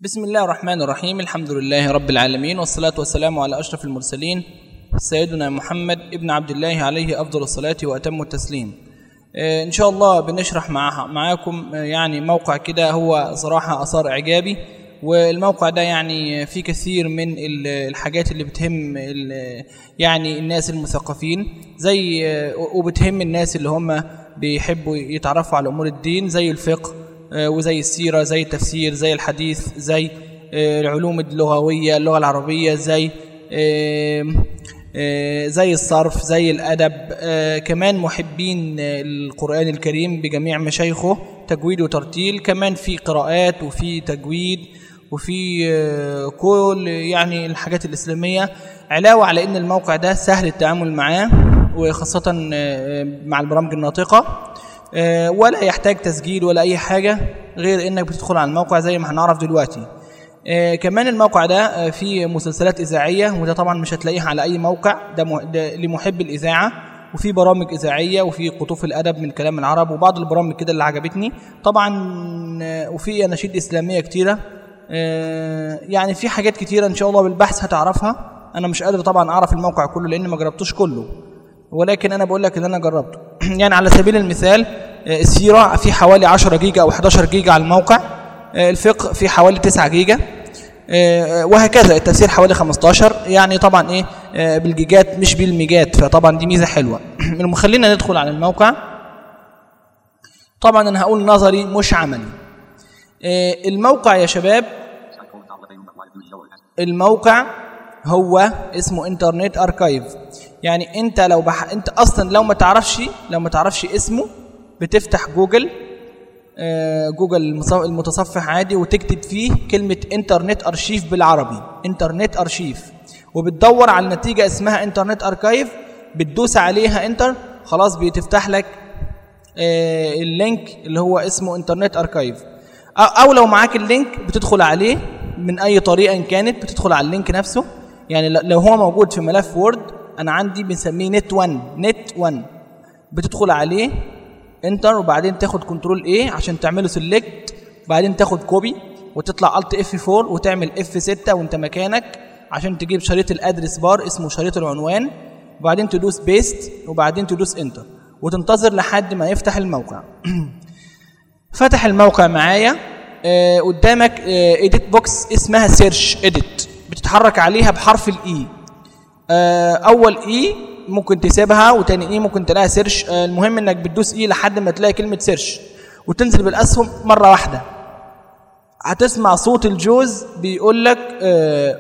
بسم الله الرحمن الرحيم الحمد لله رب العالمين والصلاة والسلام على أشرف المرسلين سيدنا محمد ابن عبد الله عليه أفضل الصلاة وأتم التسليم آه، إن شاء الله بنشرح مع معاكم آه، يعني موقع كده هو صراحة أثار إعجابي والموقع ده يعني فيه كثير من ال- الحاجات اللي بتهم ال- يعني الناس المثقفين زي آه، وبتهم الناس اللي هم بيحبوا يتعرفوا على أمور الدين زي الفقه آه، وزي السيرة زي التفسير زي الحديث زي آه، العلوم اللغوية اللغة العربية زي آم، آه، زي الصرف زي الأدب آه، كمان محبين آه، القرآن الكريم بجميع مشايخه تجويد وترتيل كمان في قراءات وفي تجويد وفي آه، كل يعني الحاجات الإسلامية علاوة على أن الموقع ده سهل التعامل معاه وخاصة آه، مع البرامج الناطقة آه، ولا يحتاج تسجيل ولا اي حاجه غير انك بتدخل على الموقع زي ما هنعرف دلوقتي آه، كمان الموقع ده آه، فيه مسلسلات اذاعيه وده طبعا مش هتلاقيها على اي موقع ده, م- ده لمحب الاذاعه وفي برامج اذاعيه وفي قطوف الادب من كلام العرب وبعض البرامج كده اللي عجبتني طبعا آه، وفي اناشيد اسلاميه كتيره آه، يعني في حاجات كتيره ان شاء الله بالبحث هتعرفها انا مش قادر طبعا اعرف الموقع كله لان ما جربتوش كله ولكن انا بقول لك ان انا جربته يعني على سبيل المثال آه، السيره في حوالي 10 جيجا او 11 جيجا على الموقع آه، الفقه في حوالي 9 جيجا آه، وهكذا التفسير حوالي 15 يعني طبعا ايه آه، بالجيجات مش بالميجات فطبعا دي ميزه حلوه المهم خلينا ندخل على الموقع طبعا انا هقول نظري مش عملي آه، الموقع يا شباب الموقع هو اسمه انترنت اركايف يعني انت لو بح... انت اصلا لو ما تعرفش لو ما تعرفش اسمه بتفتح جوجل آه، جوجل المص- المتصفح عادي وتكتب فيه كلمة انترنت ارشيف بالعربي انترنت ارشيف وبتدور على النتيجة اسمها انترنت اركايف بتدوس عليها انتر خلاص بتفتح لك آه، اللينك اللي هو اسمه انترنت اركايف او أو لو معاك اللينك بتدخل عليه من اي طريقه إن كانت بتدخل على اللينك نفسه يعني ل- لو هو موجود في ملف وورد انا عندي بنسميه نت 1 نت 1 بتدخل عليه انتر وبعدين تاخد كنترول ايه عشان تعمله سيلكت وبعدين تاخد كوبي وتطلع الت اف 4 وتعمل اف 6 وانت مكانك عشان تجيب شريط الادرس بار اسمه شريط العنوان وبعدين تدوس بيست وبعدين تدوس انتر وتنتظر لحد ما يفتح الموقع فتح الموقع معايا آه قدامك ايديت بوكس اسمها سيرش اديت بتتحرك عليها بحرف الاي آه اول اي ممكن تسيبها وتاني اي ممكن تلاقيها سيرش آه المهم انك بتدوس اي لحد ما تلاقي كلمه سيرش وتنزل بالاسهم مره واحده هتسمع صوت الجوز بيقول لك آه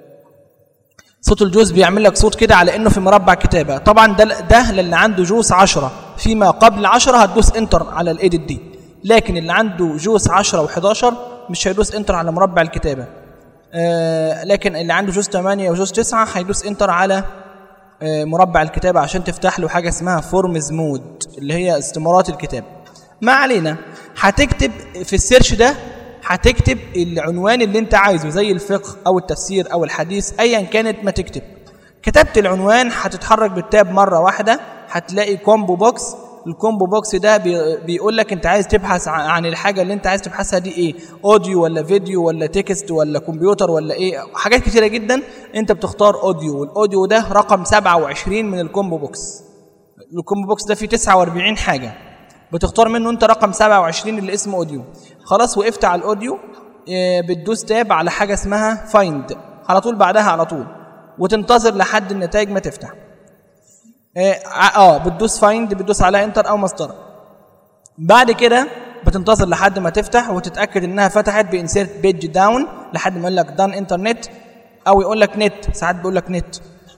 صوت الجوز بيعمل لك صوت كده على انه في مربع كتابه طبعا ده ده للي عنده جوز 10 فيما قبل 10 هتدوس انتر على الايديت دي لكن اللي عنده جوز 10 و11 مش هيدوس انتر على مربع الكتابه آه لكن اللي عنده جوز 8 وجوز 9 هيدوس انتر على آه مربع الكتابه عشان تفتح له حاجه اسمها فورمز مود اللي هي استمارات الكتاب ما علينا هتكتب في السيرش ده هتكتب العنوان اللي انت عايزه زي الفقه او التفسير او الحديث ايا كانت ما تكتب كتبت العنوان هتتحرك بالتاب مره واحده هتلاقي كومبو بوكس الكومبو بوكس ده بي بيقول لك انت عايز تبحث عن عن الحاجه اللي انت عايز تبحثها دي ايه اوديو ولا فيديو ولا تكست ولا كمبيوتر ولا ايه حاجات كتيره جدا انت بتختار اوديو والاوديو ده رقم 27 من الكومبو بوكس الكومبو بوكس ده فيه 49 حاجه بتختار منه انت رقم 27 اللي اسمه اوديو خلاص وقفت على الاوديو اه، بتدوس تاب على حاجه اسمها فايند على طول بعدها على طول وتنتظر لحد النتائج ما تفتح اه ع- اه بتدوس فايند بتدوس عليها انتر او مسطره بعد كده بتنتظر لحد ما تفتح وتتاكد انها فتحت بانسيرت بيج داون لحد ما يقول لك دان انترنت او يقول لك نت ساعات بيقول لك نت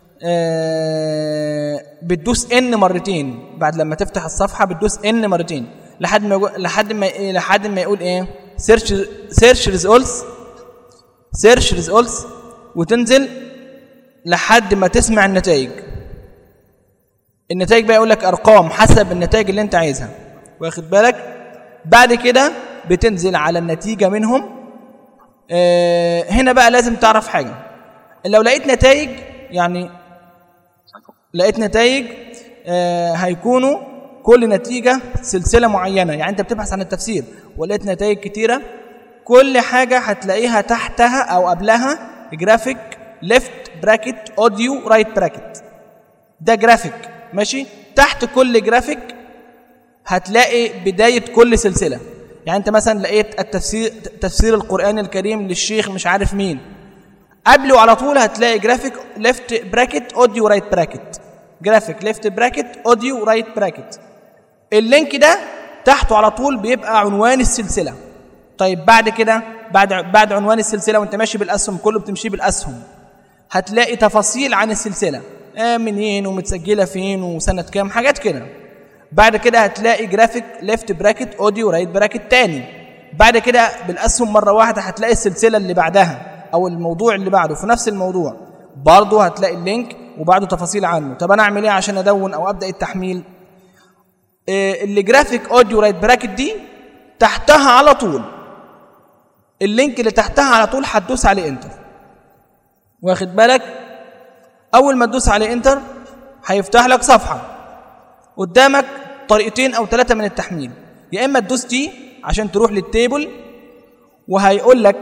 آه بتدوس ان مرتين بعد لما تفتح الصفحه بتدوس ان مرتين لحد ما يقول لحد ما إيه لحد ما يقول ايه سيرش سيرش ريزولتس سيرش ريزولتس وتنزل لحد ما تسمع النتائج النتائج بقى يقول لك ارقام حسب النتائج اللي انت عايزها واخد بالك بعد كده بتنزل على النتيجه منهم آه هنا بقى لازم تعرف حاجه لو لقيت نتائج يعني لقيت نتائج آه هيكونوا كل نتيجه سلسله معينه يعني انت بتبحث عن التفسير ولقيت نتائج كتيره كل حاجه هتلاقيها تحتها او قبلها جرافيك ليفت براكت اوديو رايت براكت ده جرافيك ماشي تحت كل جرافيك هتلاقي بدايه كل سلسله يعني انت مثلا لقيت التفسير تفسير القران الكريم للشيخ مش عارف مين قبله على طول هتلاقي جرافيك ليفت براكت اوديو رايت براكت جرافيك ليفت براكت اوديو رايت براكت اللينك ده تحته على طول بيبقى عنوان السلسله طيب بعد كده بعد بعد عنوان السلسله وانت ماشي بالاسهم كله بتمشي بالاسهم هتلاقي تفاصيل عن السلسله آه منين ومتسجله فين وسنه كام حاجات كده بعد كده هتلاقي جرافيك ليفت براكت اوديو رايت براكت تاني بعد كده بالاسهم مره واحده هتلاقي السلسله اللي بعدها او الموضوع اللي بعده في نفس الموضوع برضه هتلاقي اللينك وبعده تفاصيل عنه طب انا اعمل ايه عشان ادون او ابدا التحميل إيه اللي جرافيك اوديو رايت براكت دي تحتها على طول اللينك اللي تحتها على طول هتدوس عليه انتر واخد بالك اول ما تدوس عليه انتر هيفتح لك صفحه قدامك طريقتين او ثلاثه من التحميل يا اما تدوس تي عشان تروح للتيبل وهيقول لك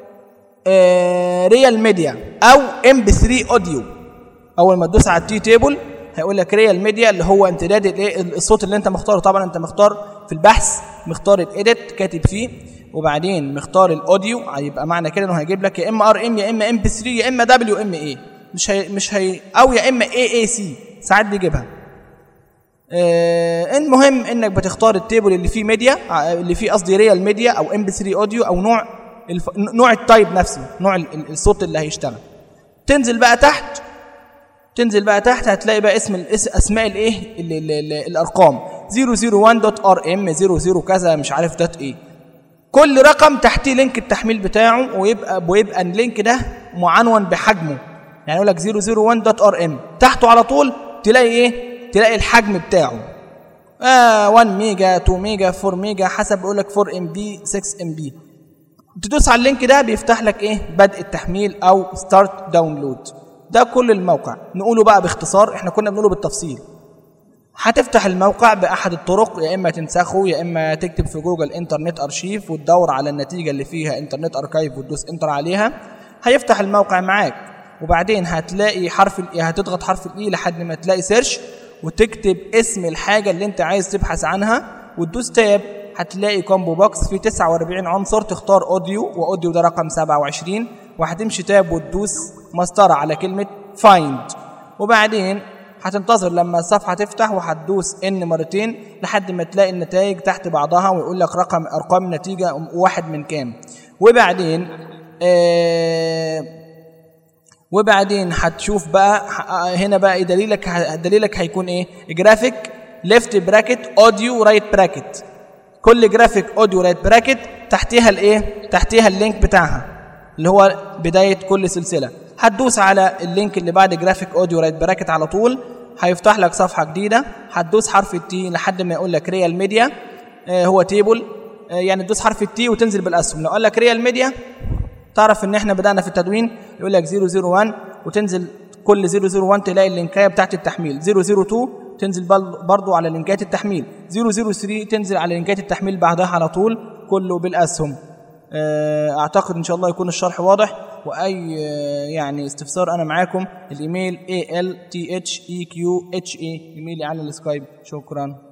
ريال ميديا او ام بي 3 اوديو اول ما تدوس على التي تيبل هيقول لك ريال ميديا اللي هو امتداد الايه الصوت اللي انت مختاره طبعا انت مختار في البحث مختار الايديت كاتب فيه وبعدين مختار الاوديو هيبقى معنى كده انه هيجيب لك يا اما ار ام يا اما ام بي 3 يا اما دبليو ام اي مش هي مش هي او يا اما اي اي سي ساعات بيجيبها آه المهم انك بتختار التيبل اللي فيه ميديا اللي فيه قصدي ريال ميديا او ام بي 3 اوديو او نوع الف... نوع التايب نفسه نوع الصوت اللي هيشتغل تنزل بقى تحت تنزل بقى تحت هتلاقي بقى اسم الاس... اسماء الايه ال... ال... ال... الارقام 001.rm 00 كذا مش عارف دوت ايه كل رقم تحتيه لينك التحميل بتاعه ويبقى ويبقى اللينك ده معنون بحجمه يعني يقول لك 001.rm تحته على طول تلاقي ايه تلاقي الحجم بتاعه آه 1 ميجا 2 ميجا 4 ميجا حسب بيقول لك 4 ام بي 6 ام بي تدوس على اللينك ده بيفتح لك ايه بدء التحميل او ستارت داونلود ده كل الموقع نقوله بقى باختصار احنا كنا بنقوله بالتفصيل هتفتح الموقع باحد الطرق يا اما تنسخه يا اما تكتب في جوجل انترنت ارشيف وتدور على النتيجه اللي فيها انترنت اركايف وتدوس انتر عليها هيفتح الموقع معاك وبعدين هتلاقي حرف الاي هتضغط حرف الاي لحد ما تلاقي سيرش وتكتب اسم الحاجه اللي انت عايز تبحث عنها وتدوس تاب هتلاقي كومبو بوكس فيه 49 عنصر تختار اوديو واوديو ده رقم 27 وهتمشي تاب وتدوس مسطره على كلمه فايند وبعدين هتنتظر لما الصفحه تفتح وهتدوس ان مرتين لحد ما تلاقي النتائج تحت بعضها ويقول لك رقم ارقام النتيجه واحد من كام وبعدين آه وبعدين هتشوف بقى هنا بقى ايه دليلك دليلك هيكون ايه جرافيك ليفت براكت اوديو رايت براكت كل جرافيك اوديو رايت براكت تحتيها الايه تحتيها اللينك بتاعها اللي هو بدايه كل سلسله هتدوس على اللينك اللي بعد جرافيك اوديو رايت براكت على طول هيفتح لك صفحه جديده هتدوس حرف التي لحد ما يقول لك ريال ميديا آه هو تيبل آه يعني تدوس حرف التي وتنزل بالاسهم لو قال لك ريال ميديا تعرف ان احنا بدانا في التدوين يقول لك 001 وتنزل كل 001 تلاقي اللينكايه بتاعت التحميل 002 تنزل برضو على لينكات التحميل 003 تنزل على لينكات التحميل بعدها على طول كله بالاسهم اعتقد ان شاء الله يكون الشرح واضح واي يعني استفسار انا معاكم الايميل a l t h e q h e ايميلي على السكايب شكرا